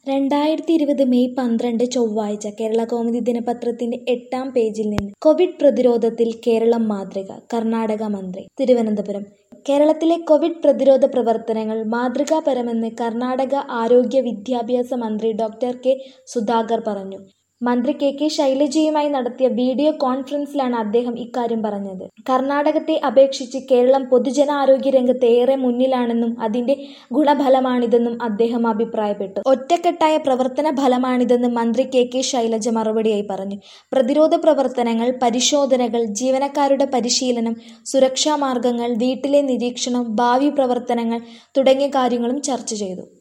രണ്ടായിരത്തി ഇരുപത് മെയ് പന്ത്രണ്ട് ചൊവ്വാഴ്ച കേരളകൗമുദി ദിനപത്രത്തിന്റെ എട്ടാം പേജിൽ നിന്ന് കോവിഡ് പ്രതിരോധത്തിൽ കേരളം മാതൃക കർണാടക മന്ത്രി തിരുവനന്തപുരം കേരളത്തിലെ കോവിഡ് പ്രതിരോധ പ്രവർത്തനങ്ങൾ മാതൃകാപരമെന്ന് കർണാടക ആരോഗ്യ വിദ്യാഭ്യാസ മന്ത്രി ഡോക്ടർ കെ സുധാകർ പറഞ്ഞു മന്ത്രി കെ കെ ശൈലജയുമായി നടത്തിയ വീഡിയോ കോൺഫറൻസിലാണ് അദ്ദേഹം ഇക്കാര്യം പറഞ്ഞത് കർണാടകത്തെ അപേക്ഷിച്ച് കേരളം പൊതുജനാരോഗ്യ രംഗത്ത് ഏറെ മുന്നിലാണെന്നും അതിന്റെ ഗുണഫലമാണിതെന്നും അദ്ദേഹം അഭിപ്രായപ്പെട്ടു ഒറ്റക്കെട്ടായ പ്രവർത്തന ഫലമാണിതെന്ന് മന്ത്രി കെ കെ ശൈലജ മറുപടിയായി പറഞ്ഞു പ്രതിരോധ പ്രവർത്തനങ്ങൾ പരിശോധനകൾ ജീവനക്കാരുടെ പരിശീലനം സുരക്ഷാ മാർഗങ്ങൾ വീട്ടിലെ നിരീക്ഷണം ഭാവി പ്രവർത്തനങ്ങൾ തുടങ്ങിയ കാര്യങ്ങളും ചർച്ച ചെയ്തു